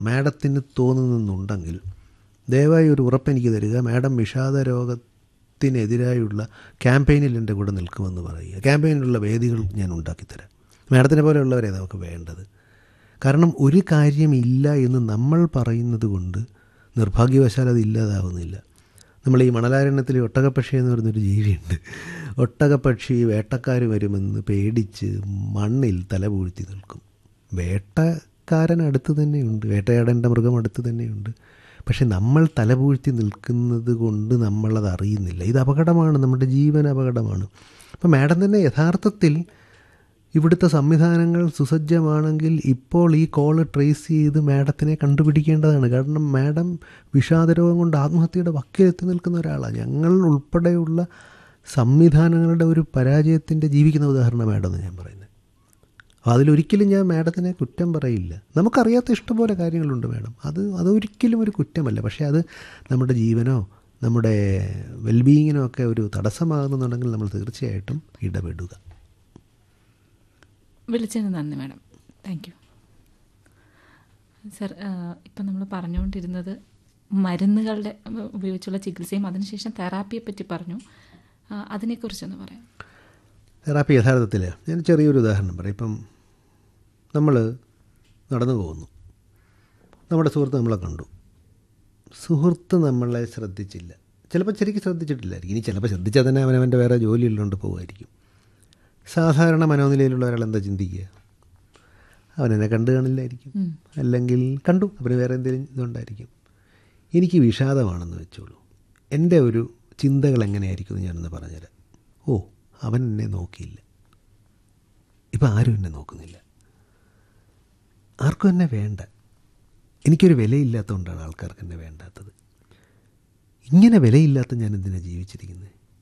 മാഡത്തിന് തോന്നുന്നുണ്ടെങ്കിൽ ദയവായി ഒരു ഉറപ്പ് എനിക്ക് തരിക മാഡം വിഷാദ രോഗത്തിനെതിരായുള്ള ക്യാമ്പയിനിൽ എൻ്റെ കൂടെ നിൽക്കുമെന്ന് പറയുക ക്യാമ്പയിനിലുള്ള വേദികൾ ഞാൻ ഉണ്ടാക്കിത്തരാം മാഡത്തിനെ പോലെയുള്ളവരെ നമുക്ക് വേണ്ടത് കാരണം ഒരു കാര്യമില്ല എന്ന് നമ്മൾ പറയുന്നത് കൊണ്ട് നിർഭാഗ്യവശാൽ അത് ഇല്ലാതാവുന്നില്ല നമ്മൾ ഈ മണലാരണ്യത്തിൽ ഒട്ടകപ്പക്ഷി എന്ന് പറയുന്നൊരു ജീവിയുണ്ട് ഒട്ടകപ്പക്ഷി വേട്ടക്കാർ വരുമെന്ന് പേടിച്ച് മണ്ണിൽ തലപൂഴ്ത്തി നിൽക്കും വേട്ടക്കാരൻ അടുത്ത് തന്നെയുണ്ട് വേട്ടയാടേണ്ട മൃഗം അടുത്ത് തന്നെയുണ്ട് പക്ഷെ നമ്മൾ തലപൂഴ്ത്തി നിൽക്കുന്നത് കൊണ്ട് നമ്മളത് അറിയുന്നില്ല ഇത് അപകടമാണ് നമ്മുടെ ജീവൻ അപകടമാണ് അപ്പോൾ മാഡം തന്നെ യഥാർത്ഥത്തിൽ ഇവിടുത്തെ സംവിധാനങ്ങൾ സുസജ്ജമാണെങ്കിൽ ഇപ്പോൾ ഈ കോള് ട്രേസ് ചെയ്ത് മാഡത്തിനെ കണ്ടുപിടിക്കേണ്ടതാണ് കാരണം മാഡം വിഷാദരോഗം കൊണ്ട് ആത്മഹത്യയുടെ വക്കിലെത്തി നിൽക്കുന്ന ഒരാളാണ് ഞങ്ങൾ ഉൾപ്പെടെയുള്ള സംവിധാനങ്ങളുടെ ഒരു പരാജയത്തിൻ്റെ ജീവിക്കുന്ന ഉദാഹരണം മാഡം എന്ന് ഞാൻ പറയുന്നത് അതിലൊരിക്കലും ഞാൻ മാഡത്തിനെ കുറ്റം പറയില്ല നമുക്കറിയാത്ത ഇഷ്ടംപോലെ കാര്യങ്ങളുണ്ട് മാഡം അത് അതൊരിക്കലും ഒരു കുറ്റമല്ല പക്ഷേ അത് നമ്മുടെ ജീവനോ നമ്മുടെ വെൽബീയിങ്ങിനോ ഒക്കെ ഒരു തടസ്സമാകുന്നുണ്ടെങ്കിൽ നമ്മൾ തീർച്ചയായിട്ടും ഇടപെടുക വിളിച്ചതിന് നന്ദി മാഡം താങ്ക് യു സർ ഇപ്പം നമ്മൾ പറഞ്ഞുകൊണ്ടിരുന്നത് മരുന്നുകളുടെ ഉപയോഗിച്ചുള്ള ചികിത്സയും അതിനുശേഷം തെറാപ്പിയെ പറ്റി പറഞ്ഞു ആ, അതിനെക്കുറിച്ചൊന്ന് പറയാം തെറാപ്പി യഥാർത്ഥത്തിൽ ഞാൻ ചെറിയൊരു ഉദാഹരണം പറയാം ഇപ്പം നമ്മൾ നടന്നു പോകുന്നു നമ്മുടെ സുഹൃത്ത് നമ്മളെ കണ്ടു സുഹൃത്ത് നമ്മളെ ശ്രദ്ധിച്ചില്ല ചിലപ്പോൾ ശരിക്കും ശ്രദ്ധിച്ചിട്ടില്ലായിരിക്കും ഇനി ചിലപ്പോൾ ശ്രദ്ധിച്ചാൽ തന്നെ അവനവൻ്റെ വേറെ ജോലിയുള്ളതുകൊണ്ട് പോകുമായിരിക്കും സാധാരണ മനോനിലയിലുള്ള ഒരാൾ എന്താ ചിന്തിക്കുക അവനെന്നെ കണ്ടു കാണില്ലായിരിക്കും അല്ലെങ്കിൽ കണ്ടു അവന് വേറെ എന്തെങ്കിലും ഇതുണ്ടായിരിക്കും എനിക്ക് വിഷാദമാണെന്ന് വെച്ചോളൂ എൻ്റെ ഒരു ചിന്തകൾ എങ്ങനെയായിരിക്കും എന്ന് ഞാനൊന്ന് പറഞ്ഞുതരാം ഓ അവൻ എന്നെ നോക്കിയില്ല ഇപ്പം ആരും എന്നെ നോക്കുന്നില്ല ആർക്കും എന്നെ വേണ്ട എനിക്കൊരു വിലയില്ലാത്തതുകൊണ്ടാണ് ആൾക്കാർക്ക് എന്നെ വേണ്ടാത്തത് ഇങ്ങനെ വിലയില്ലാത്ത ഞാൻ എന്തിനാണ് ജീവിച്ചിരിക്കുന്നത്